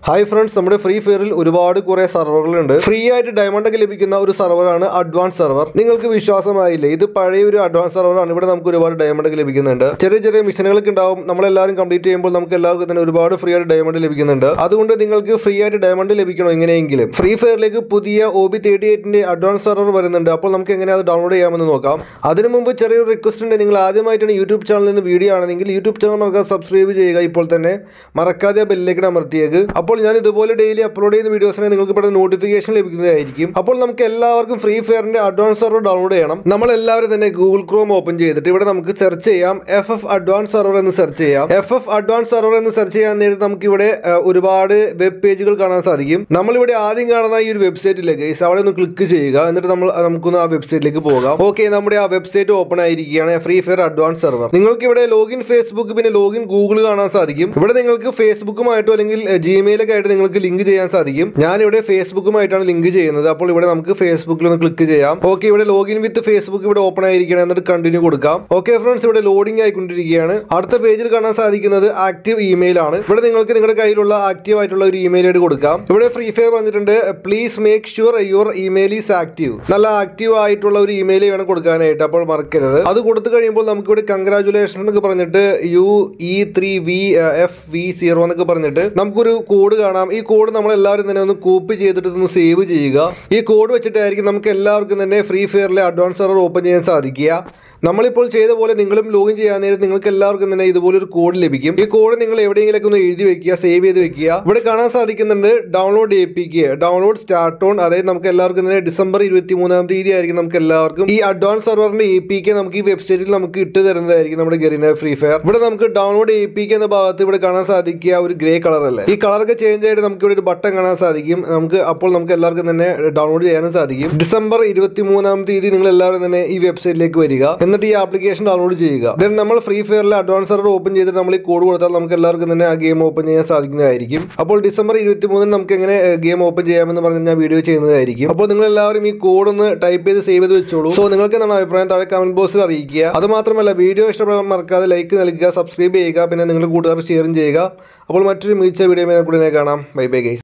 hi friends നമ്മുടെ free ഫയറിൽ ഒരുപാട് കുറെ സെർവറുകളുണ്ട് ഫ്രീ ആയിട്ട് ഡയമണ്ട് ഒക്കെ ലഭിക്കുന്ന ഒരു സെർവറാണ് അഡ്വാൻസ് സെർവർ നിങ്ങൾക്ക് വിശ്വാസമായില്ലേ ഇത് പഴയ ഒരു അഡ്വാൻസ് സെർവറാണ് ഇവിടെ നമുക്ക് ഒരുപാട് ഡയമണ്ട് ഒക്കെ ലഭിക്കുന്നുണ്ട് ചെറിയ ചെറിയ മിഷനുകളൊക്കെ ഉണ്ടാവും നമ്മളെല്ലാവരും കംപ്ലീറ്റ് ചെയ്യുമ്പോൾ നമുക്ക് എല്ലാവർക്കും തന്നെ ഒരുപാട് ഫ്രീ ആയിട്ട് ഡയമണ്ട് ലഭിക്കുന്നുണ്ട് അതുകൊണ്ട് നിങ്ങൾക്ക് ഫ്രീ ആയിട്ട് ഡയമണ്ട് ലഭിക്കണോ എങ്ങനെയെങ്കിലും ഫ്രീ ഫയറിലേക്ക് പുതിയ ഒ ബി തേർട്ടി എയ്റ്റിന്റെ അഡ്വാൻസ് സെർവർ വരുന്നുണ്ട് അപ്പോൾ നമുക്ക് എങ്ങനെ അത് ഡൗൺലോഡ് ചെയ്യാമെന്ന് നോക്കാം അതിനു മുമ്പ് ചെറിയൊരു റിക്വസ്റ്റ് ഉണ്ട് നിങ്ങൾ ആദ്യമായിട്ടാണ് യൂട്യൂബ് ചാനലിൽ നിന്ന് വീഡിയോ ആണെങ്കിൽ യൂട്യൂബ് ചാനൽ മറക്കാതെ സബ്സ്ക്രൈബ് ചെയ്യുക ഇപ്പോൾ തന്നെ മറക്കാതെ ആ ബെല്ലിലേക്ക് അമർത്തിയേക്ക് അപ്പോൾ ഞാൻ ഇതുപോലെ ഡെയിലി അപ്ലോഡ് ചെയ്യുന്ന വീഡിയോസിനെ നിങ്ങൾക്ക് ഇവിടെ നോട്ടിഫിക്കേഷൻ ലഭിക്കുന്നതായിരിക്കും അപ്പോൾ നമുക്ക് എല്ലാവർക്കും ഫ്രീ ഫയറിന്റെ അഡ്വാൻസ് സെർവർ ഡൗൺലോഡ് ചെയ്യണം നമ്മൾ എല്ലാവരും തന്നെ ഗൂഗിൾ ക്രോം ഓപ്പൺ ചെയ്തിട്ട് ഇവിടെ നമുക്ക് സെർച്ച് ചെയ്യാം എഫ് എഫ് അഡ്വാൻസ് സെർവർ എന്ന് സെർച്ച് ചെയ്യാം എഫ് എഫ് അഡ്വാൻസ് സെർവർ എന്ന് സെർച്ച് ചെയ്യാൻ നേരത്ത് നമുക്ക് ഇവിടെ ഒരുപാട് വെബ് പേജുകൾ കാണാൻ സാധിക്കും നമ്മളിവിടെ ആദ്യം കാണുന്ന ഈ ഒരു വെബ്സൈറ്റിലേക്ക് അവിടെ ഒന്ന് ക്ലിക്ക് ചെയ്യുക എന്നിട്ട് നമ്മൾ നമുക്കൊന്ന് ആ വെബ്സൈറ്റിലേക്ക് പോകാം ഓക്കെ നമ്മുടെ ആ വെബ്സൈറ്റ് ഓപ്പൺ ആയിരിക്കുകയാണ് ഫ്രീ ഫയർ അഡ്വാൻസ് സെർവർ നിങ്ങൾക്ക് ഇവിടെ ലോഗിൻ ഫേസ്ബുക്ക് പിന്നെ ലോഗിൻ ഗൂഗിൾ കാണാൻ സാധിക്കും ഇവിടെ നിങ്ങൾക്ക് ഫേസ്ബുക്കുമായിട്ടോ അല്ലെങ്കിൽ ജിമെയിലൊക്കെ ആയിട്ട് നിങ്ങൾക്ക് ലിങ്ക് ചെയ്യാൻ സാധിക്കും ഞാൻ ഇവിടെ ഫേസ്ബുക്കുമായിട്ടാണ് ലിങ്ക് ചെയ്യുന്നത് അപ്പോൾ ഇവിടെ നമുക്ക് ഫേസ്ബുക്കിൽ ഒന്ന് ക്ലിക്ക് ചെയ്യാം ഓക്കെ ഇവിടെ ലോഗിൻ വിത്ത് ഫേസ്ബുക്ക് ഇവിടെ ഓപ്പൺ ആയിരിക്കണം എന്നിട്ട് കണ്ടിന്യൂ കൊടുക്കാം ഓക്കെ ഫ്രണ്ട്സ് ഇവിടെ ലോഡിംഗ് ആയിക്കൊണ്ടിരിക്കുകയാണ് അടുത്ത പേജിൽ കാണാൻ സാധിക്കുന്നത് ആക്റ്റീവ് ഇമെയിൽ ആണ് ഇവിടെ നിങ്ങൾക്ക് നിങ്ങളുടെ കയ്യിലുള്ള ആക്റ്റീവ് ആയിട്ടുള്ള ഒരു ഇമെയിൽ ഐഡി കൊടുക്കാം ഇവിടെ ഫ്രീ ഫയർ പറഞ്ഞിട്ടുണ്ട് please make sure your email is active നല്ല ആക്റ്റീവ് ആയിട്ടുള്ള ഒരു ഇമെയിൽ വേണം കൊടുക്കാനായിട്ട് അപ്പോൾ മറക്കരുത് അത് കൊടുത്തു കഴിയുമ്പോൾ നമുക്ക് ഇവിടെ കൺഗ്രാചുലേഷൻസ് എന്നൊക്കെ പറഞ്ഞിട്ട് U E three V F V zero എന്നൊക്കെ പറഞ്ഞിട്ട് നമുക്കൊരു കോഡ് കാണാം ഈ കോഡ് നമ്മൾ എല്ലാവരും തന്നെ ഒന്ന് കോപ്പി ചെയ്തിട്ട് ഒന്ന് സേവ് ചെയ്യുക ഈ കോഡ് വെച്ചിട്ടായിരിക്കും നമുക്ക് എല്ലാവർക്കും തന്നെ ഫ്രീ ഫയറിലെ അഡ്വാൻസ് സെർവർ ഓപ്പൺ ചെയ്യാൻ സാധിക്കുക നമ്മളിപ്പോൾ ചെയ്ത പോലെ നിങ്ങളും ലോഗിൻ ചെയ്യാൻ നേരം നിങ്ങൾക്ക് എല്ലാവർക്കും തന്നെ ഇതുപോലെ ഒരു കോഡ് ലഭിക്കും ഈ കോഡ് നിങ്ങൾ എവിടെയെങ്കിലൊക്കെ ഒന്ന് എഴുതി വെക്കുക സേവ് ചെയ്ത് വെക്കുക ഇവിടെ കാണാൻ സാധിക്കുന്നുണ്ട് download A P K download start on അതായത് നമുക്ക് എല്ലാവർക്കും തന്നെ ഡിസംബർ ഇരുപത്തി മൂന്നാം തീയതി ആയിരിക്കും നമുക്ക് എല്ലാവർക്കും ഈ അഡ്വാൻസ് സെർവറിന്റെ എ പി കെ നമുക്ക് ഈ വെബ്സൈറ്റിൽ നമുക്ക് ഇട്ട് തരുന്നതായിരിക്കും നമ്മുടെ ഗെറിന ഫ്രീ ഫയർ ഇവിടെ നമുക്ക് ഡൗൺലോഡ് എ പി കെ എന്ന ഭാഗത്ത് ഇവിടെ കാണാൻ സാധിക്കുക ഒരു ഗ്രേ കളർ അല്ലേ ഈ കളറൊക്കെ ചേഞ്ച് ആയിട്ട് നമുക്ക് ഇവിടെ ഒരു ബട്ടൺ കാണാൻ സാധിക്കും നമുക്ക് അപ്പോൾ നമുക്ക് എല്ലാവർക്കും തന്നെ ഡൗൺലോഡ് ചെയ്യാനും സാധിക്കും ഡിസംബർ ഇരുപത്തി മൂന്നാം തീയതി നിങ്ങൾ എല്ലാവരും തന്നെ ഈ വെബ്സൈറ്റിലേക്ക് വരിക എന്നിട്ട് ഈ ആപ്ലിക്കേഷൻ ഡൗൺലോഡ് ചെയ്യുക ദെൻ നമ്മൾ ഫ്രീ ഫയറിൽ അഡ്വാൻസ് സെർവർ ഓപ്പൺ ചെയ്തിട്ട് നമ്മൾ ഈ കോഡ് കൊടുത്താൽ നമുക്ക് എല്ലാവർക്കും തന്നെ ആ ഗെയിം ഓപ്പൺ ചെയ്യാൻ സാധിക്കുന്നതായിരിക്കും അപ്പോൾ ഡിസംബർ ഇരുപത്തി മൂന്നിന് നമുക്ക് എങ്ങനെ ഗെയിം ഓപ്പൺ ചെയ്യാമെന്ന് പറഞ്ഞ് ഞാൻ വീഡിയോ ചെയ്യുന്നതായിരിക്കും അപ്പോൾ നിങ്ങൾ എല്ലാവരും ഈ കോഡ് ഒന്ന് ടൈപ്പ് ചെയ്ത് സേവ് ചെയ്ത് വെച്ചോളൂ സോ നിങ്ങൾക്ക് എന്താണ് അഭിപ്രായം താഴെ കമന്റ് ബോക്സിൽ അറിയിക്കുക അത് മാത്രമല്ല വീഡിയോ ഇഷ്ടപ്പെടാൻ മറക്കാതെ ലൈക്ക് നൽകുക സബ്സ്ക്രൈബ് ചെയ്യുക പിന്നെ നിങ്ങളുടെ കൂട്ടുകാർ ഷെയറും ചെയ്യുക അപ്പോൾ മറ്റൊരു മികച്ച വീഡിയോ കൂടെ കാണാം ബൈ ബൈ ഗൈസ്